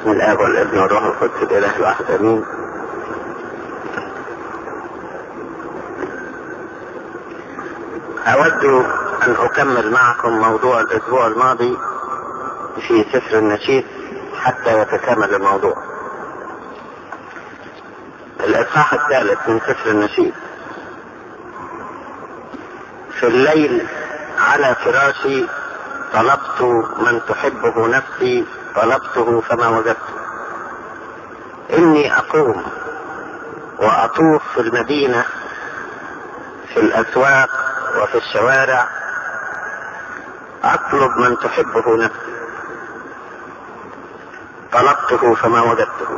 بسم الاب والابن والروح القدس الاله الواحد امين اود ان اكمل معكم موضوع الاسبوع الماضي في سفر النشيد حتى يتكامل الموضوع الاصحاح الثالث من سفر النشيد في الليل على فراشي طلبت من تحبه نفسي طلبته فما وجدته اني اقوم واطوف في المدينه في الاسواق وفي الشوارع اطلب من تحبه نفسي طلبته فما وجدته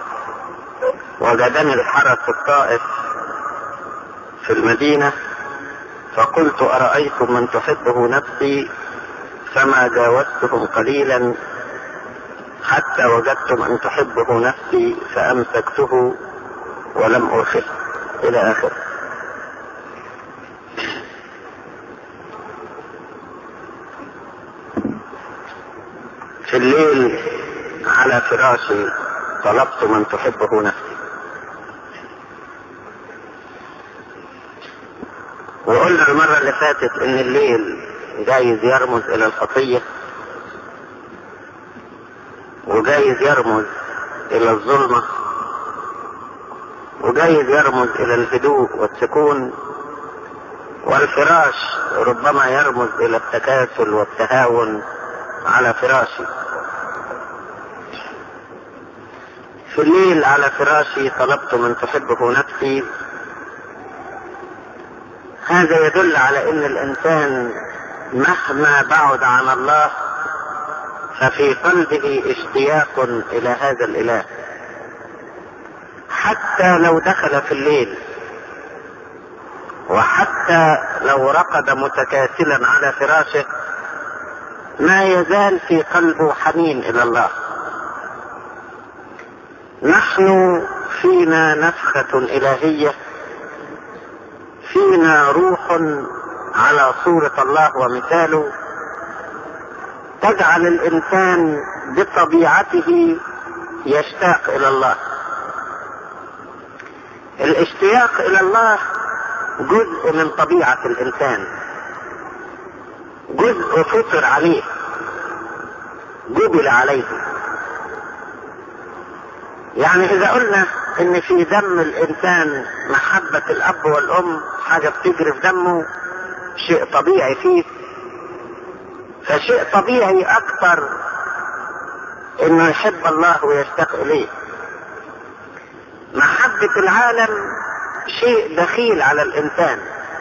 وجدني الحرس الطائف في المدينه فقلت ارايتم من تحبه نفسي فما جاوزتهم قليلا حتى وجدتم ان تحبه نفسي فامسكته ولم ارخص الى اخره في الليل على فراشي طلبت من تحبه نفسي وقلنا المرة اللي فاتت ان الليل جايز يرمز الى الخطية وجايز يرمز الى الظلمة وجايز يرمز الى الهدوء والسكون والفراش ربما يرمز الى التكاسل والتهاون على فراشي في الليل على فراشي طلبت من تحبه نفسي هذا يدل على ان الانسان مهما بعد عن الله ففي قلبه اشتياق الى هذا الاله حتى لو دخل في الليل وحتى لو رقد متكاسلا على فراشه ما يزال في قلبه حنين الى الله نحن فينا نفخه الهيه فينا روح على صورة الله ومثاله تجعل الإنسان بطبيعته يشتاق إلى الله الاشتياق إلى الله جزء من طبيعة الإنسان جزء فطر عليه جبل عليه يعني إذا قلنا إن في دم الإنسان محبة الأب والأم حاجة بتجري في دمه شيء طبيعي فيه فشيء طبيعي اكثر انه يحب الله ويشتاق اليه محبة العالم شيء دخيل على الانسان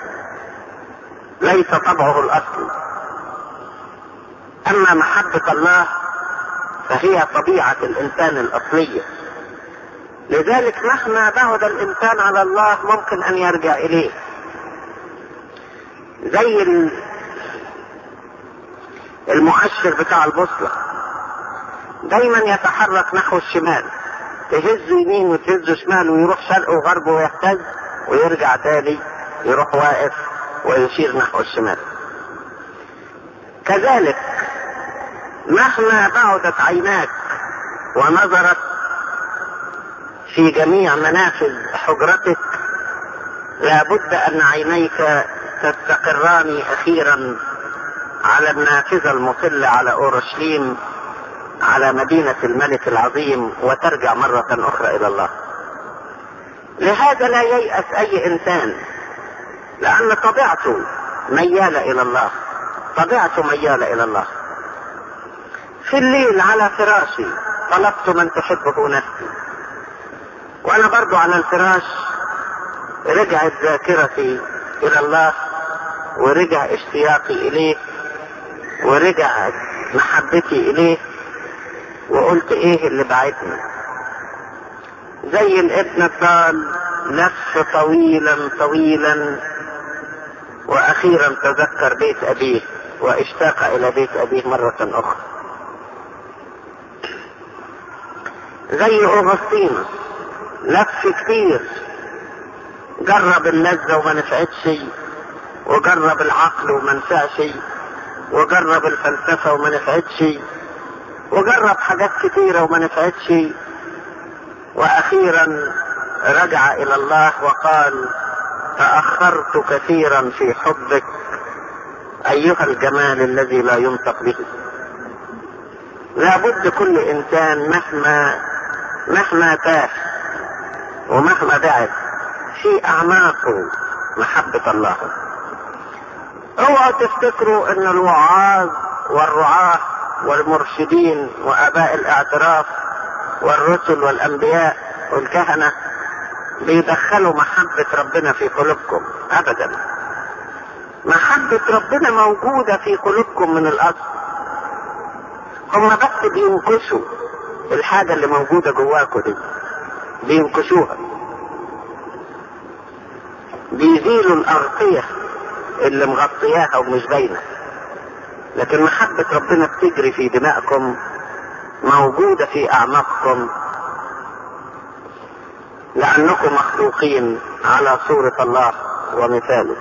ليس طبعه الاصلي اما محبة الله فهي طبيعة الانسان الاصلية لذلك مهما بعد الانسان على الله ممكن ان يرجع اليه زي المؤشر بتاع البوصلة دايما يتحرك نحو الشمال تهز يمين وتهز شمال ويروح شرق وغرب ويهتز ويرجع تاني يروح واقف ويشير نحو الشمال كذلك مهما بعدت عيناك ونظرت في جميع منافذ حجرتك لابد ان عينيك تستقران اخيرا على النافذة المطلة على اورشليم على مدينة الملك العظيم وترجع مرة اخرى الى الله لهذا لا ييأس اي انسان لان طبيعته ميالة الى الله طبيعته ميالة الى الله في الليل على فراشي طلبت من تحبه نفسي وانا برضو على الفراش رجعت ذاكرتي الى الله ورجع اشتياقي اليه ورجعت محبتي اليه وقلت ايه اللي بعدني زي الابن الضال لف طويلا طويلا واخيرا تذكر بيت ابيه واشتاق الى بيت ابيه مرة اخرى زي اغسطينوس لف كتير جرب اللذة وما نفعتش وجرب العقل وما نفعش وجرب الفلسفة وما نفعتش وجرب حاجات كتيرة وما نفعتش واخيرا رجع الى الله وقال تأخرت كثيرا في حبك ايها الجمال الذي لا ينطق به لابد كل انسان مهما مهما تاه ومهما بعد في اعماقه محبة الله اوعوا تفتكروا ان الوعاظ والرعاة والمرشدين واباء الاعتراف والرسل والانبياء والكهنة بيدخلوا محبة ربنا في قلوبكم ابدا محبة ربنا موجودة في قلوبكم من الاصل هم بس بينكشوا الحاجة اللي موجودة جواكم دي بينكشوها بيزيلوا الأغطية اللي مغطياها ومش باينة لكن محبة ربنا بتجري في دمائكم موجودة في أعماقكم لأنكم مخلوقين على صورة الله ومثاله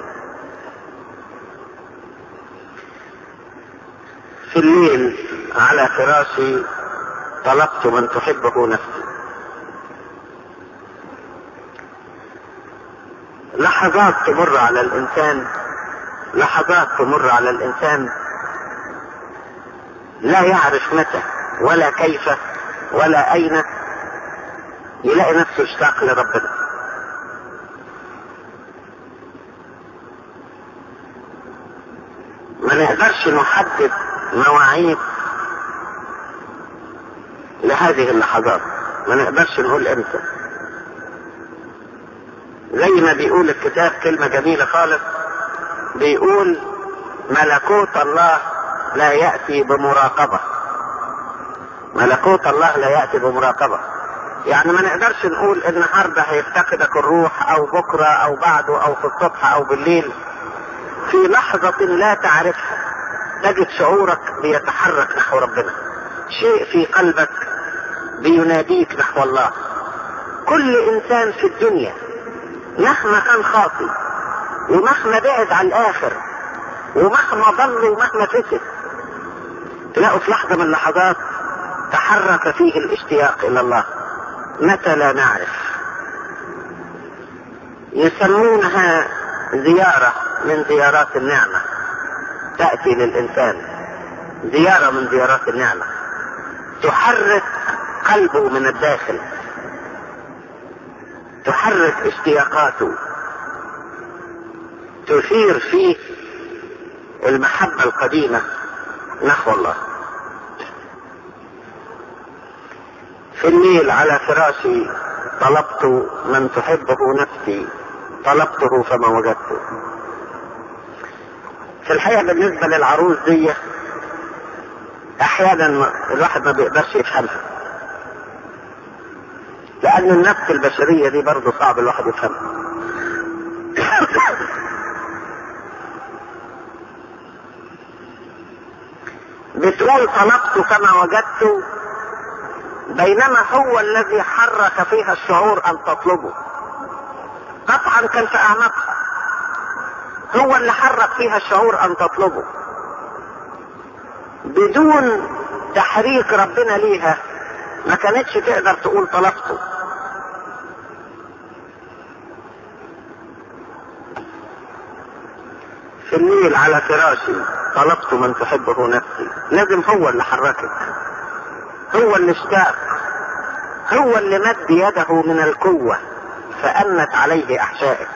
في الليل على فراشي طلبت من تحبه نفسي لحظات تمر على الانسان لحظات تمر على الانسان لا يعرف متى ولا كيف ولا اين يلاقي نفسه اشتاق لربنا ما نقدرش نحدد مواعيد لهذه اللحظات ما نقدرش نقول امتى زي ما بيقول الكتاب كلمة جميلة خالص بيقول ملكوت الله لا يأتي بمراقبة ملكوت الله لا يأتي بمراقبة يعني ما نقدرش نقول النهاردة هيفتقدك الروح او بكرة او بعده او في الصبح او بالليل في لحظة لا تعرفها تجد شعورك بيتحرك نحو ربنا شيء في قلبك بيناديك نحو الله كل انسان في الدنيا مهما كان خاطي ومهما بعد عن الاخر ومهما ضل ومهما فسد تلاقوا في لحظة من اللحظات تحرك فيه الاشتياق الى الله متى لا نعرف يسمونها زيارة من زيارات النعمة تأتي للإنسان زيارة من زيارات النعمة تحرك قلبه من الداخل تحرك اشتياقاته تثير فيه المحبة القديمة نحو الله في الليل على فراشي طلبت من تحبه نفسي طلبته فما وجدته في الحقيقة بالنسبة للعروس دي احيانا الواحد ما بيقدرش يفهمها لان النفس البشرية دي برضه صعب الواحد يفهمها بتقول طلبت كما وجدت بينما هو الذي حرك فيها الشعور ان تطلبه قطعا كان في اعماقها هو اللي حرك فيها الشعور ان تطلبه بدون تحريك ربنا ليها ما كانتش تقدر تقول طلبته في الليل على فراشي طلبت من تحبه نفسي لازم هو اللي حركك هو اللي اشتاق هو اللي مد يده من القوة فأنت عليه أحشائك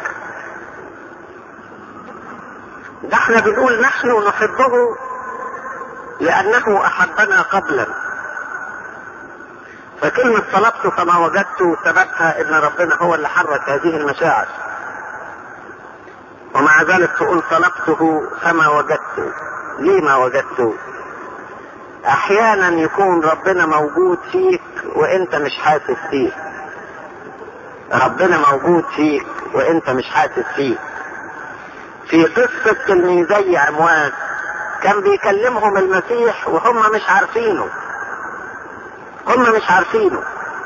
ده احنا بنقول نحن نحبه لأنه أحبنا قبلا فكلمة طلبت كما وجدت سببها ان ربنا هو اللي حرك هذه المشاعر ومع ذلك تقول طلبته فما وجدته ليه ما وجدته احيانا يكون ربنا موجود فيك وانت مش حاسس فيه ربنا موجود فيك وانت مش حاسس فيه في قصة تلميذي عموان كان بيكلمهم المسيح وهم مش عارفينه هم مش عارفينه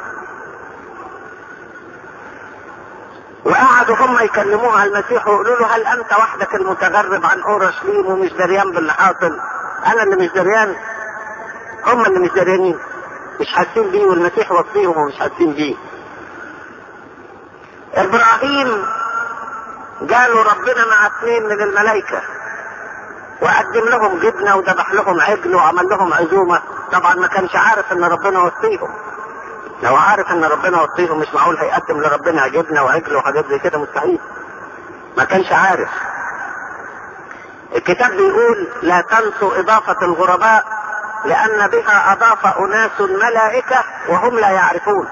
وقعدوا هم يكلموه على المسيح ويقولوا له هل انت وحدك المتغرب عن اورشليم ومش دريان باللي حاصل انا اللي مش دريان هم اللي مش داريانين مش حاسين بيه والمسيح وصيهم ومش حاسين بيه ابراهيم جاله ربنا مع اثنين من الملائكة وقدم لهم جبنة وذبح لهم عجل وعمل لهم عزومة طبعا ما كانش عارف ان ربنا وصيهم لو عارف ان ربنا وصيهم مش معقول هيقدم لربنا جبنة وعجل وحاجات زي كده مستحيل ما كانش عارف الكتاب بيقول لا تنسوا اضافة الغرباء لان بها اضاف اناس ملائكة وهم لا يعرفون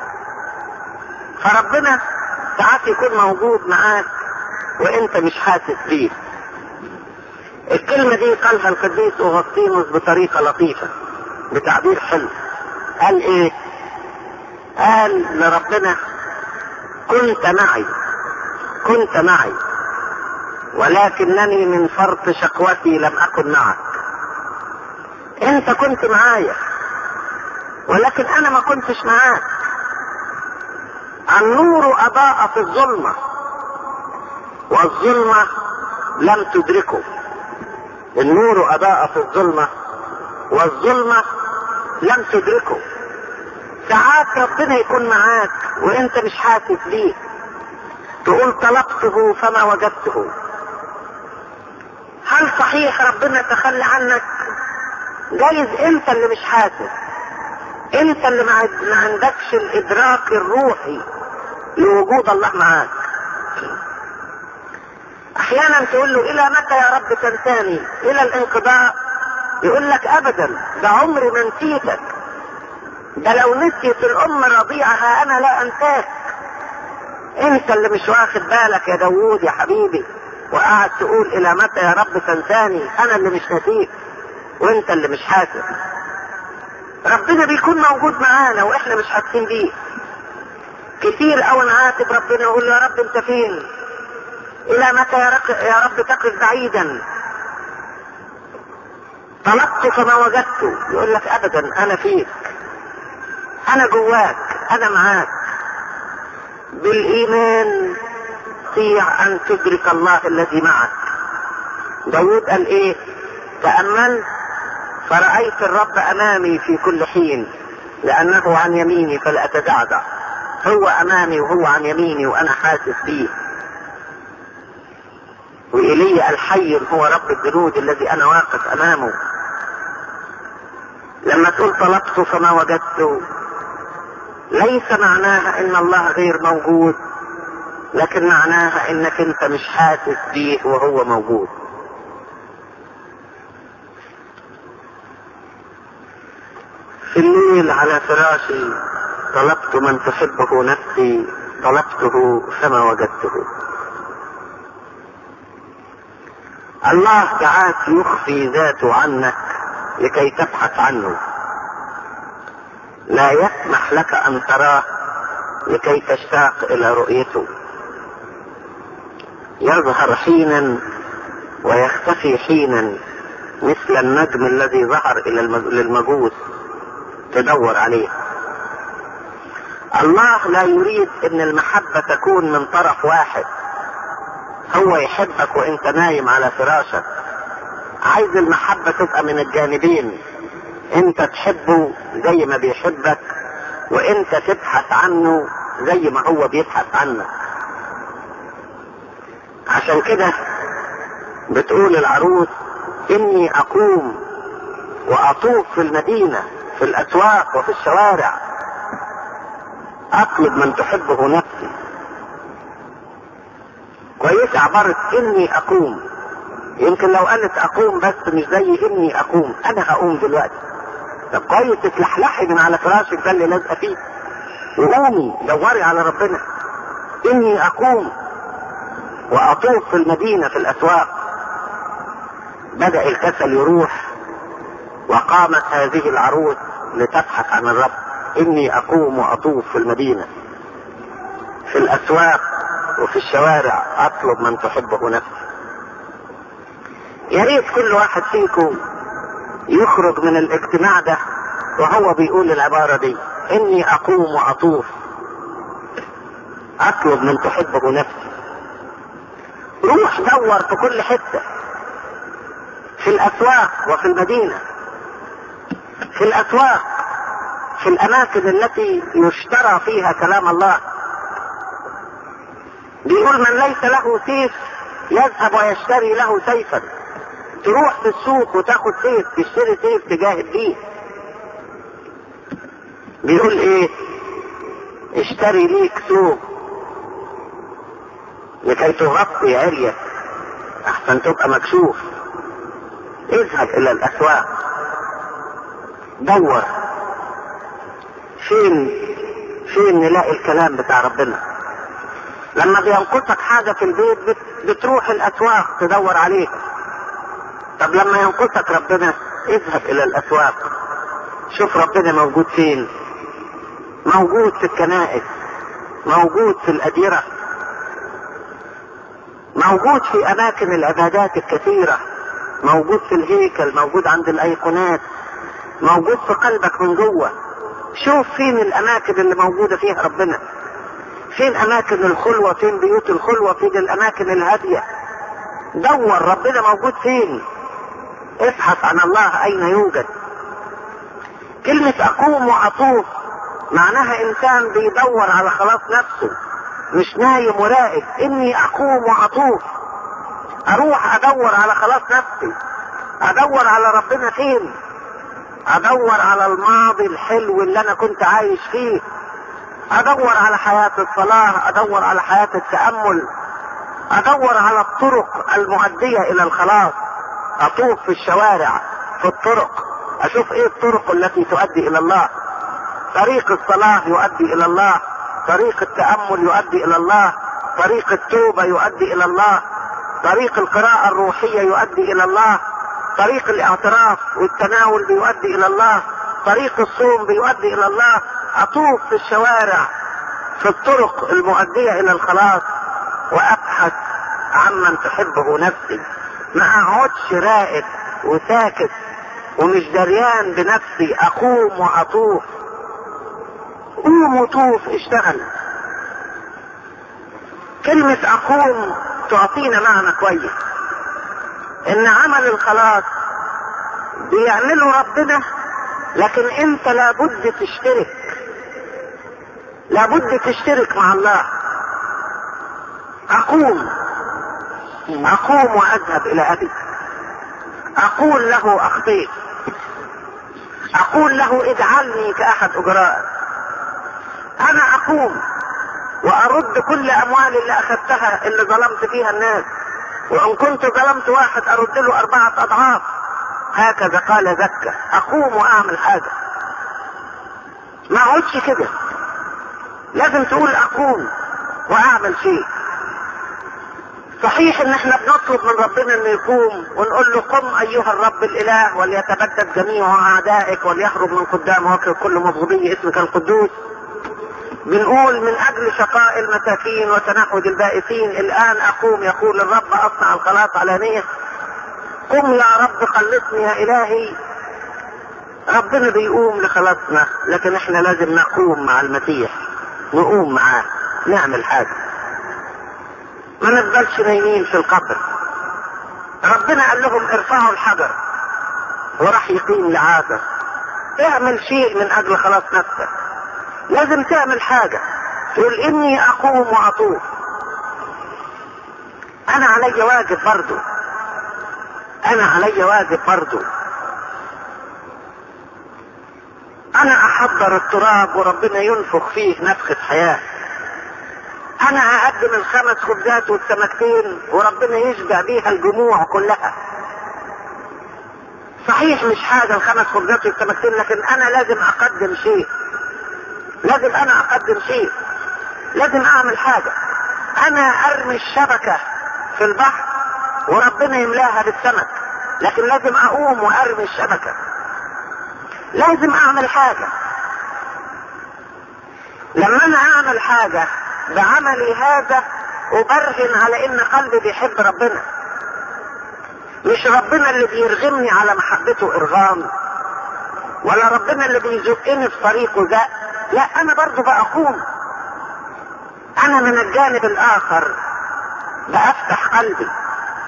فربنا ساعات يكون موجود معاك وانت مش حاسس بيه الكلمة دي قالها القديس أغسطينوس بطريقة لطيفة بتعبير حلو قال ايه قال لربنا كنت معي كنت معي ولكنني من فرط شقوتي لم أكن معك انت كنت معايا ولكن انا ما كنتش معاك النور اضاء في الظلمة والظلمة لم تدركه النور اضاء في الظلمة والظلمة لم تدركه ساعات ربنا يكون معاك وانت مش حاسس بيه تقول طلبته فما وجدته هل صحيح ربنا تخلى عنك جايز انت اللي مش حاسس انت اللي ما عندكش الادراك الروحي لوجود الله معاك احيانا تقول له الى متى يا رب تنساني الى الانقضاء يقول لك ابدا ده عمري ما نسيتك ده لو نسيت الام رضيعها انا لا انساك انت اللي مش واخد بالك يا داوود يا حبيبي وقاعد تقول الى متى يا رب تنساني انا اللي مش نسيك وانت اللي مش حاسس ربنا بيكون موجود معانا واحنا مش حاسين بيه كتير قوي نعاتب ربنا ونقول له يا رب انت فين الى متى يا, رق... يا رب تقف بعيدا طلبت فما وجدت يقول لك ابدا انا فيك انا جواك انا معاك بالايمان تستطيع ان تدرك الله الذي معك داود قال ايه تأملت فرأيت الرب امامي في كل حين لانه عن يميني فلا اتدعدع هو امامي وهو عن يميني وانا حاسس بيه وإلي الحي هو رب الجنود الذي أنا واقف أمامه لما تقول طلبت فما وجدت ليس معناها ان الله غير موجود لكن معناها انك انت مش حاسس بيه وهو موجود في الليل على فراشي طلبت من تحبه نفسي طلبته فما وجدته الله ساعات يخفي ذاته عنك لكي تبحث عنه لا يسمح لك ان تراه لكي تشتاق الى رؤيته يظهر حينا ويختفي حينا مثل النجم الذي ظهر الى للمجوس تدور عليه الله لا يريد ان المحبة تكون من طرف واحد هو يحبك وانت نايم على فراشك عايز المحبة تبقى من الجانبين انت تحبه زي ما بيحبك وانت تبحث عنه زي ما هو بيبحث عنك عشان كده بتقول العروس اني اقوم واطوف في المدينة في الاسواق وفي الشوارع اطلب من تحبه نفسي كويس عبارة اني اقوم يمكن لو قالت اقوم بس مش زي اني اقوم انا هقوم دلوقتي طب كويس تتلحلحي من على فراشك ده اللي لازقه فيه وقومي دوري على ربنا اني اقوم واطوف في المدينه في الاسواق بدا الكسل يروح وقامت هذه العروس لتبحث عن الرب اني اقوم واطوف في المدينه في الاسواق وفي الشوارع اطلب من تحبه نفسي يا ريت كل واحد فيكم يخرج من الاجتماع ده وهو بيقول العبارة دي اني اقوم واطوف اطلب من تحبه نفسي روح دور في كل حتة في الاسواق وفي المدينة في الاسواق في الاماكن التي يشترى فيها كلام الله بيقول من ليس له سيف يذهب ويشتري له سيفا تروح في السوق وتاخد سيف تشتري سيف تجاهد بيه بيقول ايه اشتري ليك ثوب لكي تغطي عريك احسن تبقى مكشوف اذهب الى الاسواق دور فين فين نلاقي الكلام بتاع ربنا لما بينقصك حاجة في البيت بت... بتروح الاسواق تدور عليها طب لما ينقصك ربنا اذهب الى الاسواق شوف ربنا موجود فين موجود في الكنائس موجود في الاديرة موجود في اماكن العبادات الكثيرة موجود في الهيكل موجود عند الايقونات موجود في قلبك من جوه شوف فين الاماكن اللي موجودة فيها ربنا فين اماكن الخلوة فين بيوت الخلوة فين الاماكن الهادية دور ربنا موجود فين ابحث عن الله اين يوجد كلمة اقوم واطوف معناها انسان بيدور على خلاص نفسه مش نايم وراقد اني اقوم واطوف اروح ادور على خلاص نفسي ادور على ربنا فين ادور على الماضي الحلو اللي انا كنت عايش فيه ادور على حياة الصلاة ادور على حياة التأمل ادور على الطرق المؤدية الى الخلاص اطوف في الشوارع في الطرق اشوف ايه الطرق التي تؤدي الى الله طريق الصلاة يؤدي الى الله طريق التأمل يؤدي الى الله طريق التوبة يؤدي الى الله طريق القراءة الروحية يؤدي الى الله طريق الاعتراف والتناول بيؤدي الى الله طريق الصوم بيؤدي الى الله اطوف في الشوارع في الطرق المؤدية الى الخلاص وابحث عمن تحبه نفسي ما اقعدش راقد وساكت ومش دريان بنفسي اقوم واطوف قوم وطوف اشتغل كلمة اقوم تعطينا معنى كويس ان عمل الخلاص بيعمله ربنا لكن انت لابد تشترك لابد تشترك مع الله اقوم اقوم واذهب الى ابي اقول له اخطيت اقول له اجعلني كاحد اجراء انا اقوم وارد كل اموالي اللي اخذتها اللي ظلمت فيها الناس وان كنت ظلمت واحد ارد له اربعة اضعاف هكذا قال زكا اقوم واعمل حاجة ما اقعدش كده لازم تقول اقوم واعمل شيء صحيح ان احنا بنطلب من ربنا انه يقوم ونقول له قم ايها الرب الاله وليتبدد جميع اعدائك وليهرب من قدام وجه كل مبغضي اسمك القدوس بنقول من اجل شقاء المساكين وتنحد البائسين الان اقوم يقول الرب اصنع الخلاص علانية قم يا رب خلصني يا الهي ربنا بيقوم لخلاصنا لكن احنا لازم نقوم مع المسيح نقوم معاه نعمل حاجة ما نفضلش نايمين في القبر ربنا قال لهم ارفعوا الحجر وراح يقيم لعازر اعمل شيء من اجل خلاص نفسك لازم تعمل حاجة تقول اني اقوم واطوف انا علي واجب برضو انا علي واجب برضو انا احضر التراب وربنا ينفخ فيه نفخة حياة انا اقدم الخمس خبزات والسمكتين وربنا يشبع بيها الجموع كلها صحيح مش حاجة الخمس خبزات والسمكتين لكن انا لازم اقدم شيء لازم انا اقدم شيء لازم اعمل حاجة انا ارمي الشبكة في البحر وربنا يملاها بالسمك لكن لازم اقوم وارمي الشبكة لازم اعمل حاجة لما انا اعمل حاجة بعملي هذا ابرهن على ان قلبي بيحب ربنا مش ربنا اللي بيرغمني على محبته ارغام ولا ربنا اللي بيزقني في طريقه زق لا انا برضو بقوم انا من الجانب الاخر بفتح قلبي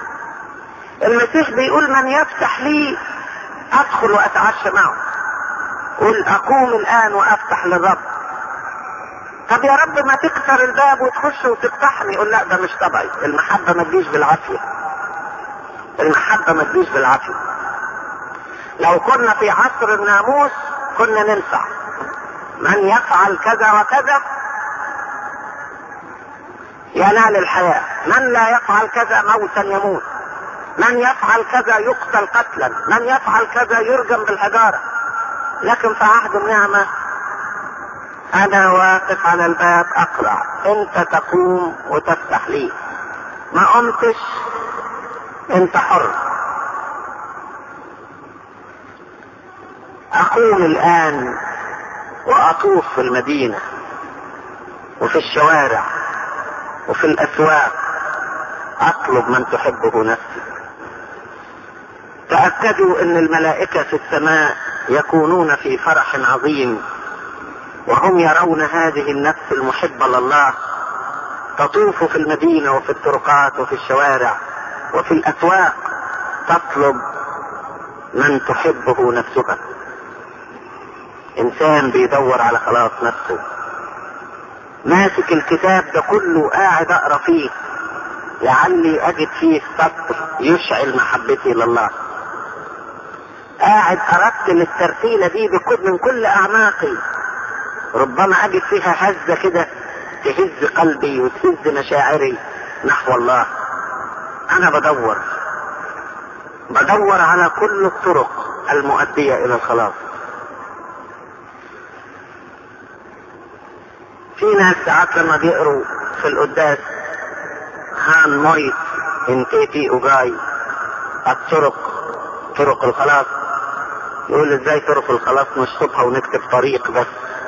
المسيح بيقول من يفتح لي ادخل واتعشى معه قل اقوم الان وافتح للرب طب يا رب ما تكسر الباب وتخش وتفتحني يقول لا ده مش طبعي المحبة ما تجيش بالعافية المحبة ما تجيش بالعافية لو كنا في عصر الناموس كنا ننفع من يفعل كذا وكذا ينال الحياة من لا يفعل كذا موتا يموت من يفعل كذا يقتل قتلا من يفعل كذا يرجم بالحجارة لكن في عهد النعمة انا واقف على الباب اقرع انت تقوم وتفتح لي ما قمتش انت حر اقوم الان واطوف في المدينة وفي الشوارع وفي الاسواق اطلب من تحبه نفسي تأكدوا ان الملائكة في السماء يكونون في فرح عظيم وهم يرون هذه النفس المحبة لله تطوف في المدينة وفي الطرقات وفي الشوارع وفي الأسواق تطلب من تحبه نفسها إنسان بيدور على خلاص نفسه ماسك الكتاب ده كله قاعد أقرأ فيه لعلي أجد فيه سطر يشعل محبتي لله قاعد أرتل الترتيلة دي بكل من كل أعماقي ربما اجد فيها هزة كده تهز قلبي وتهز مشاعري نحو الله انا بدور بدور على كل الطرق المؤدية الى الخلاص في ناس ساعات لما بيقروا في القداس هان مويت انتيتي اوجاي الطرق طرق الخلاص يقول ازاي طرق الخلاص نشطبها ونكتب طريق بس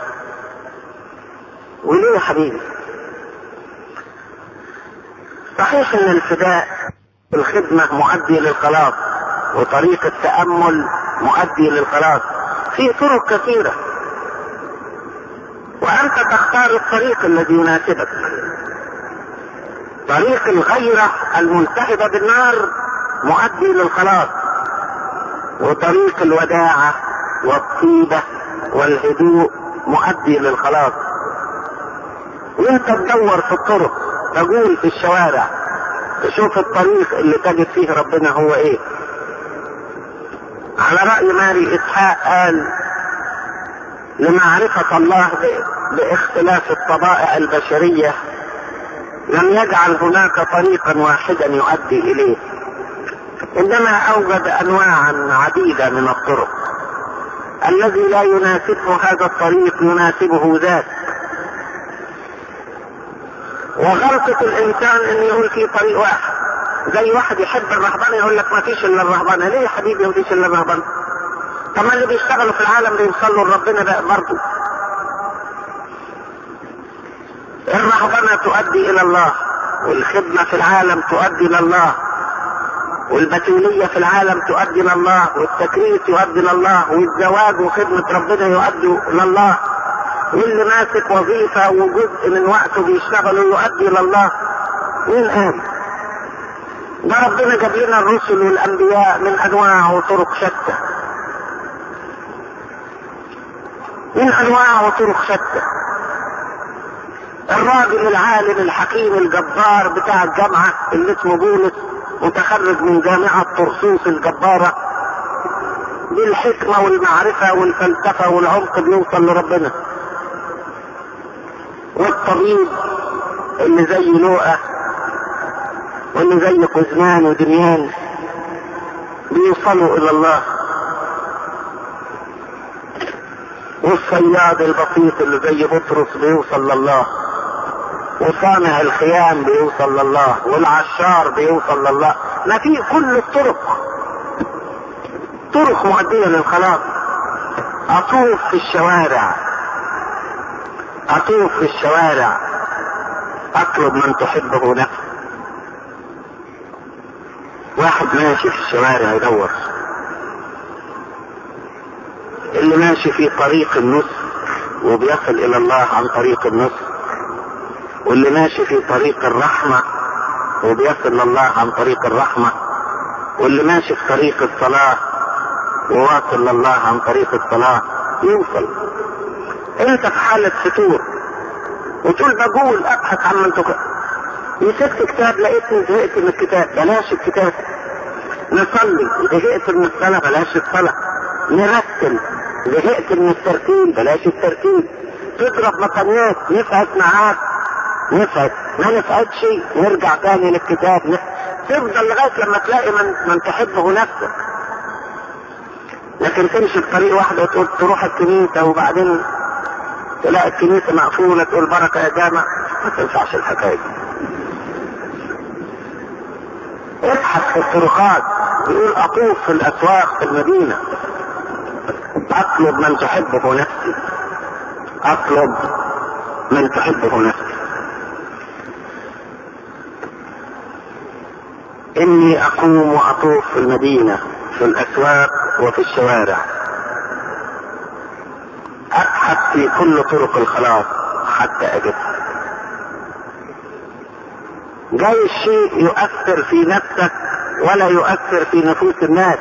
وليه يا حبيبي صحيح ان الفداء الخدمة مؤدي للخلاص وطريق التأمل مؤدي للخلاص في طرق كثيرة وأنت تختار الطريق الذي يناسبك طريق الغيرة الملتهبة بالنار مؤدي للخلاص وطريق الوداعة والطيبة والهدوء مؤدي للخلاص وانت تدور في الطرق تقول في الشوارع تشوف الطريق اللي تجد فيه ربنا هو ايه على رأي ماري اسحاق قال لمعرفة الله باختلاف الطبائع البشرية لم يجعل هناك طريقا واحدا يؤدي اليه انما اوجد انواعا عديدة من الطرق الذي لا يناسبه هذا الطريق يناسبه ذاك وغلطة الانسان ان يقول في طريق واحد زي واحد يحب الرهبنة يقول لك ما فيش الا الرهبنة ليه يا حبيبي ما فيش الا الرهبنة طب ما اللي بيشتغلوا في العالم بيوصلوا لربنا بقى برضه الرهبنة تؤدي الى الله والخدمة في العالم تؤدي الى الله والبتولية في العالم تؤدي الى الله والتكريس يؤدي الى الله والزواج وخدمة ربنا يؤدي الى الله واللي ماسك وظيفة وجزء من وقته بيشتغل يؤدي الى الله مين قال ده ربنا جاب لنا الرسل والانبياء من انواع وطرق شتى من انواع وطرق شتى الراجل العالم الحكيم الجبار بتاع الجامعة اللي اسمه بولس متخرج من جامعة طرسوس الجبارة بالحكمة والمعرفة والفلسفة والعمق بيوصل لربنا والطبيب اللي زي لوقا واللي زي قزمان ودميان بيوصلوا الى الله والصياد البسيط اللي زي بطرس بيوصل لله وصانع الخيام بيوصل لله والعشار بيوصل لله ما في كل الطرق طرق مؤدية للخلاص اطوف في الشوارع اطوف في الشوارع اطلب من تحبه نفسه واحد ماشي في الشوارع يدور اللي ماشي في طريق النصر وبيصل الى الله عن طريق النصر واللي ماشي في طريق الرحمة وبيصل لله عن طريق الرحمة واللي ماشي في طريق الصلاة وواصل لله عن طريق الصلاة يوصل انت في حالة فتور وتقول بقول ابحث عن من تقرأ مسكت كتاب لقيتني زهقت من الكتاب بلاش الكتاب نصلي زهقت من الصلاة بلاش الصلاة نرتل زهقت من الترتيل بلاش الترتيل تضرب مقامات نفعت معاك نفعت ما نفعتش نرجع تاني للكتاب تفضل لغاية لما تلاقي من, من تحبه نفسك لكن تمشي في طريق واحدة وتقول تروح الكنيسة وبعدين تلاقي الكنيسة مقفولة تقول بركة يا جامع ما تنفعش الحكاية دي ابحث في الطرقات يقول اطوف في الاسواق في المدينة اطلب من تحبه نفسي اطلب من تحبه نفسي اني اقوم واطوف في المدينة في الاسواق وفي الشوارع ابحث في كل طرق الخلاص حتى اجدها جاي الشيء يؤثر في نفسك ولا يؤثر في نفوس الناس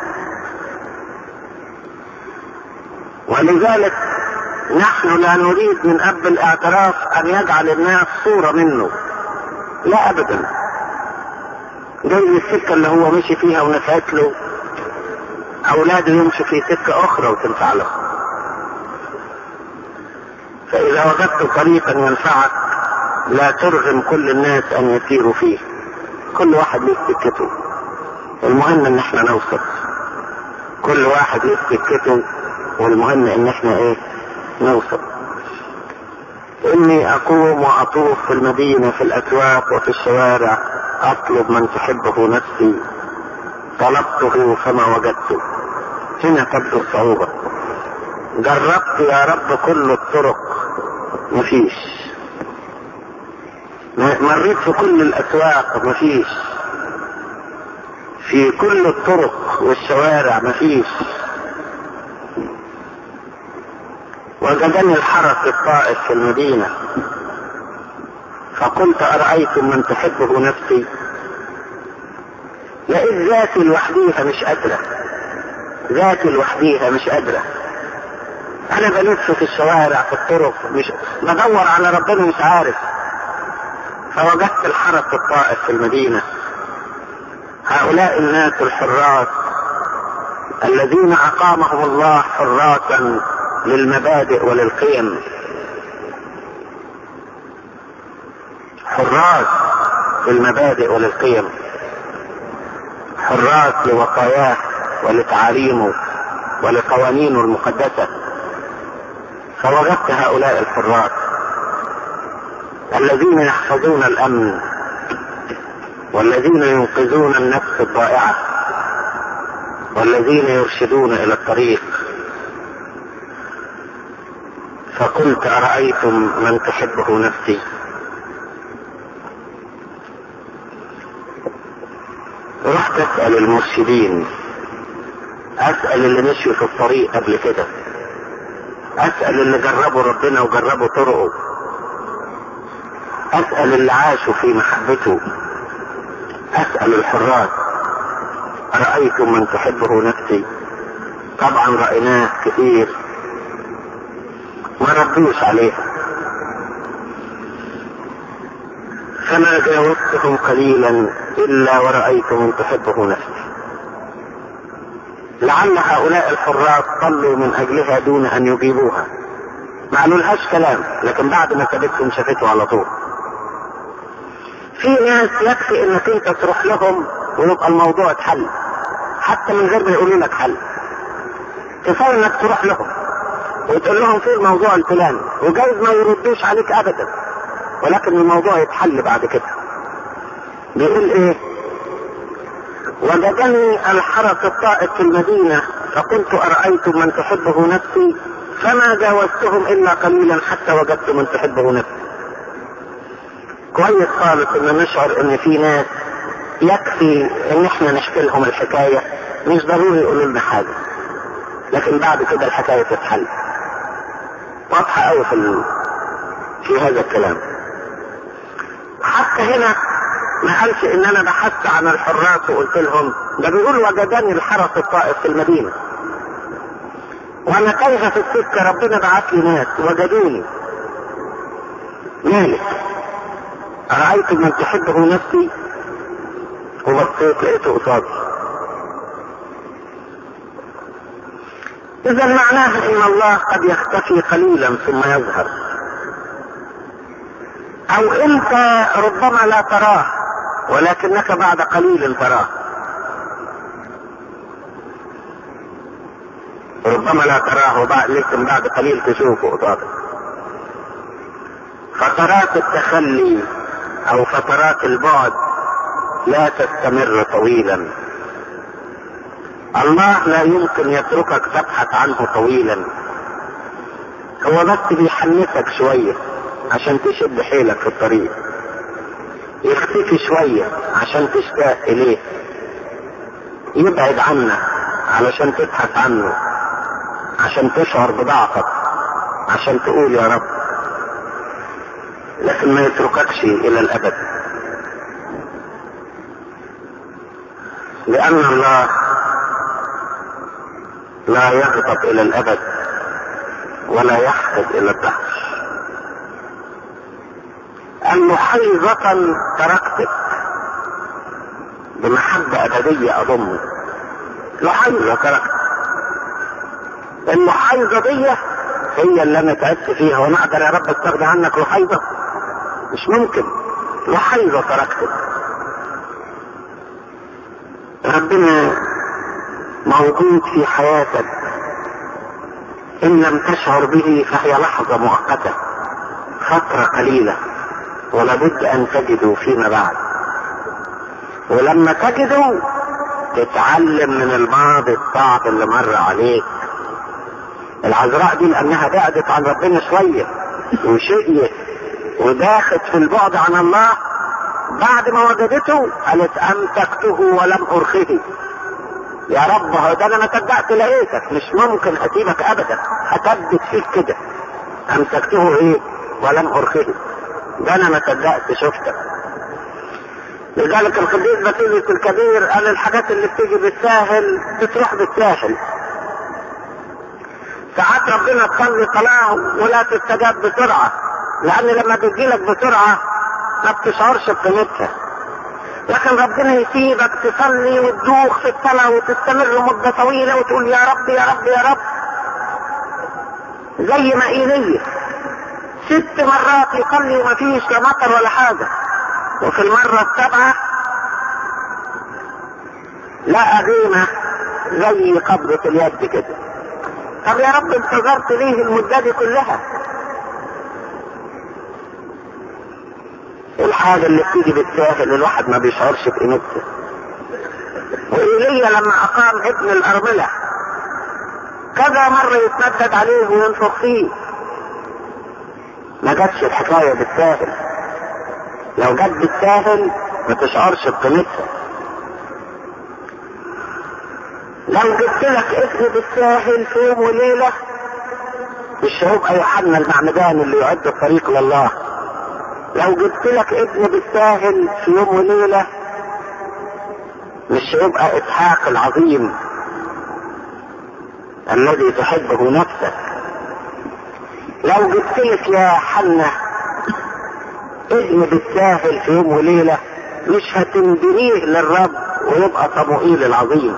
ولذلك نحن لا نريد من اب الاعتراف ان يجعل الناس صورة منه لا ابدا جاي السكة اللي هو مشي فيها ونفعت له اولاده يمشي في سكة اخرى وتنفع له فاذا وجدت طريقا ينفعك لا ترغم كل الناس ان يسيروا فيه كل واحد له سكته المهم ان احنا نوصل كل واحد له سكته والمهم ان احنا ايه نوصل اني اقوم واطوف في المدينة في الاسواق وفي الشوارع اطلب من تحبه نفسي طلبته فما وجدته هنا تبدو الصعوبة جربت يا رب كل الطرق مفيش مريت في كل الاسواق مفيش في كل الطرق والشوارع مفيش وجدني الحرس الطائف في المدينة فقلت أرأيتم من تحبه نفسي لقيت ذاتي لوحديها مش قادرة ذاتي لوحديها مش قادرة أنا بلف في الشوارع في الطرق مش بدور على ربنا مش عارف فوجدت الحرس الطائف في المدينة هؤلاء الناس الحراس الذين أقامهم الله حراسا للمبادئ وللقيم حراس للمبادئ وللقيم حراس لوصاياه ولتعاليمه ولقوانينه المقدسة فوجدت هؤلاء الحراس الذين يحفظون الامن والذين ينقذون النفس الضائعة والذين يرشدون الى الطريق فقلت أرأيتم من تحبه نفسي رحت أسأل المرشدين أسأل اللي مشوا في الطريق قبل كده أسأل اللي جربوا ربنا وجربوا طرقه أسأل اللي عاشوا في محبته أسأل الحراس أرأيتم من تحبه نفسي طبعا رأيناه كثير ما ردوش عليها فما جاوزتهم قليلا الا ورأيت من تحبه نفسي لعل هؤلاء الحراس صلوا من اجلها دون ان يجيبوها ما قالولهاش كلام لكن بعد ما سابتهم شافته على طول في ناس يكفي انك انت تروح لهم ويبقى الموضوع اتحل حتى من غير ما يقولوا لك حل كفايه انك تروح لهم وتقول لهم في الموضوع الفلاني وجايز ما يردوش عليك ابدا ولكن الموضوع يتحل بعد كده بيقول ايه وجدني الحرس الطائف في المدينة فقلت أرأيت من تحبه نفسي فما جاوزتهم إلا قليلا حتى وجدت من تحبه نفسي كويس خالص ان نشعر ان في ناس يكفي ان احنا نحكي لهم الحكاية مش ضروري يقولوا لنا حاجة لكن بعد كده الحكاية تتحل واضحة قوي في, ال... في هذا الكلام حتى هنا ما قالش ان انا بحثت عن الحراس وقلت لهم ده بيقول وجدني الحرس الطائف في المدينة وانا تايهه في السكه ربنا بعت لي ناس وجدوني مالك ارايت من تحبه نفسي وبصيت لقيته قصادي اذا معناها ان الله قد يختفي قليلا ثم يظهر او انت ربما لا تراه ولكنك بعد قليل تراه ربما لا تراه وبعد لكن بعد قليل تشوفه قصادك فترات التخلي او فترات البعد لا تستمر طويلا الله لا يمكن يتركك تبحث عنه طويلا هو بس بيحنسك شوية عشان تشد حيلك في الطريق يختفي شوية عشان تشتاق إليه يبعد عنك علشان تبحث عنه عشان تشعر بضعفك عشان تقول يا رب لكن ما يترككش إلى الأبد لأن الله لا يغضب إلى الأبد ولا يحقد إلى الدهر محيظة تركتك بمحبة أبدية أضمك لحيظة تركتك المحيظة دي هي اللي أنا تعبت فيها وأنا أقدر يا رب استغنى عنك لحيظة مش ممكن لحيظة تركتك ربنا موجود في حياتك إن لم تشعر به فهي لحظة مؤقتة فترة قليلة ولابد أن تجدوا فيما بعد ولما تجدوا تتعلم من الماضي الصعب اللي مر عليك العذراء دي لأنها بعدت عن ربنا شوية وشقيت وداخت في البعد عن الله بعد ما وجدته قالت أمسكته ولم أرخه يا رب هو ده انا ما صدقت لقيتك مش ممكن اسيبك ابدا هثبت فيك كده امسكته ايه ولم ارخه ده انا ما صدقت شفتك لذلك القديس باسيليوس الكبير قال الحاجات اللي بتيجي بالساهل بتروح بالساهل ساعات ربنا تصلي صلاة ولا تستجاب بسرعة لأن لما بتجيلك بسرعة ما بتشعرش بقيمتها لكن ربنا يسيبك تصلي وتدوخ في الصلاة وتستمر مدة طويلة وتقول يا رب يا رب يا رب زي ما ايليا ست مرات يصلي وما فيش لا مطر ولا حاجة وفي المرة السابعة لقى غيمة زي قبضة اليد كده طب يا رب انتظرت ليه المدة دي كلها الحاجة اللي بتيجي بالساهل الواحد ما بيشعرش بقيمتها وإيليا لما أقام ابن الأرملة كذا مرة يتمدد عليه وينفخ فيه ما جاتش الحكاية بالساهل لو جت بالساهل ما تشعرش بقيمتها لو جبت لك اسم بالساهل في يوم وليلة مش هيبقى يوحنا المعمدان اللي يعد الطريق لله لو جبت لك ابن بالساهل في يوم وليلة مش هيبقى اسحاق العظيم الذي تحبه نفسك لو جبت لك يا حنة ابن بالساهل في يوم وليلة مش هتنبنيه للرب ويبقى صموئيل العظيم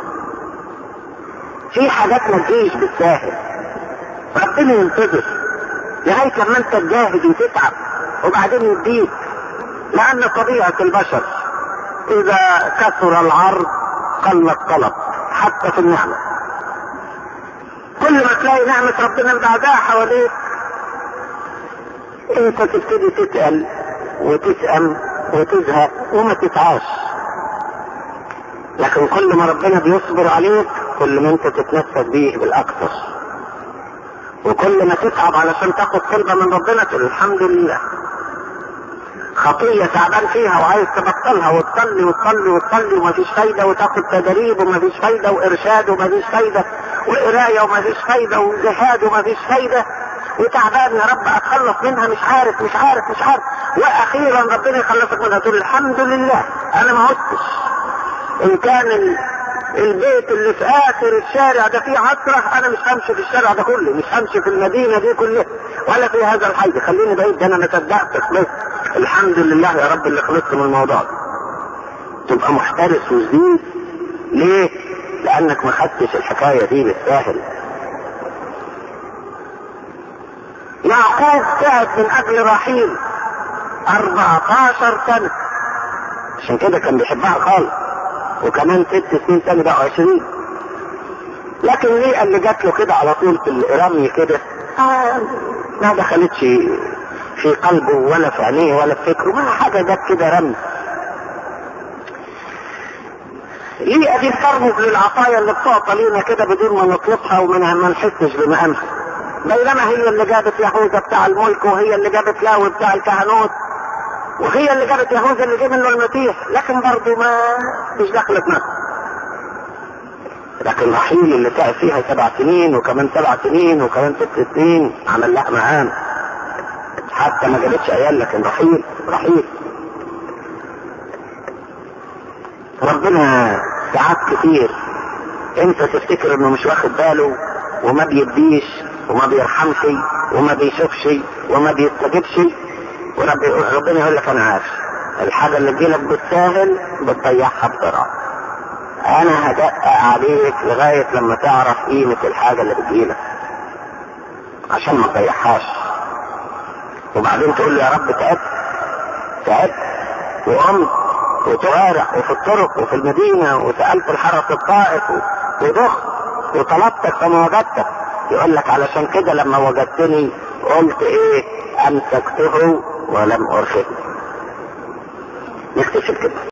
في حاجات ما تجيش بالساهل ربنا ينتظر لغاية لما انت تجاهد وتتعب وبعدين يديك لأن طبيعة البشر إذا كثر العرض قل الطلب حتى في النعمة كل ما تلاقي نعمة ربنا بعدها حواليك انت تبتدي تسأل وتسأم وتزهق وما تتعاش لكن كل ما ربنا بيصبر عليك كل ما انت تتنفس بيه بالاكثر وكل ما تتعب علشان تاخد طلبة من ربنا تقول الحمد لله خطية تعبان فيها وعايز تبطلها وتصلي وتصلي وتصلي ومفيش فايدة وتاخد تدريب ومفيش فايدة وإرشاد ومفيش فايدة وقراية ومفيش فايدة وجهاد ومفيش فايدة وتعبان يا رب اتخلص منها مش عارف مش عارف مش عارف واخيرا ربنا يخلصك منها تقول الحمد لله انا ما عدتش ان كان البيت اللي في اخر الشارع ده فيه عصرة انا مش همشي في الشارع ده كله مش همشي في المدينة دي كلها ولا في هذا الحي خليني بعيد ده انا ما صدقت خلصت الحمد لله يا رب اللي خلصت من الموضوع ده تبقى محترس وزيد ليه؟ لانك ما خدتش الحكاية دي بالساهل يعقوب تعب من اجل رحيل 14 سنة عشان كده كان بيحبها خالص وكمان ست سنين تاني بقوا 20 لكن ليه اللي جات له كده على طول في الرمي كده آه ما دخلتش في قلبه ولا في عينيه ولا في فكره ما حاجة جت كده رمي ليه ادي ترمز للعطايا اللي بتعطى لينا كده بدون ما نطلبها وما ما نحسش بمقامها بينما هي اللي جابت يهوذا بتاع الملك وهي اللي جابت لاوي بتاع الكهنوت وهي اللي جابت يهوذا اللي جاب منه المسيح لكن برضه ما مش دخلت معه لكن رحيل اللي تعب فيها سبع سنين وكمان سبع سنين وكمان ست سنين عمل لها معان حتى ما جابتش عيال لكن رحيل رحيل ربنا ساعات كتير انت تفتكر انه مش واخد باله وما بيديش وما بيرحمش وما بيشوفش وما بيستجبش ورب ربنا يقول لك انا عارف الحاجه اللي تجيلك بالساهل بتضيعها بسرعه انا هدقق عليك لغايه لما تعرف قيمه الحاجه اللي بتجيلك عشان ما تضيعهاش وبعدين تقول له يا رب تعبت تعبت وقمت وتوارع وفي الطرق وفي المدينة وسألت الحرس الطائف ودخت وطلبتك فما وجدتك يقول لك علشان كده لما وجدتني قلت ايه امسكته ولم ارشده نكتشف كده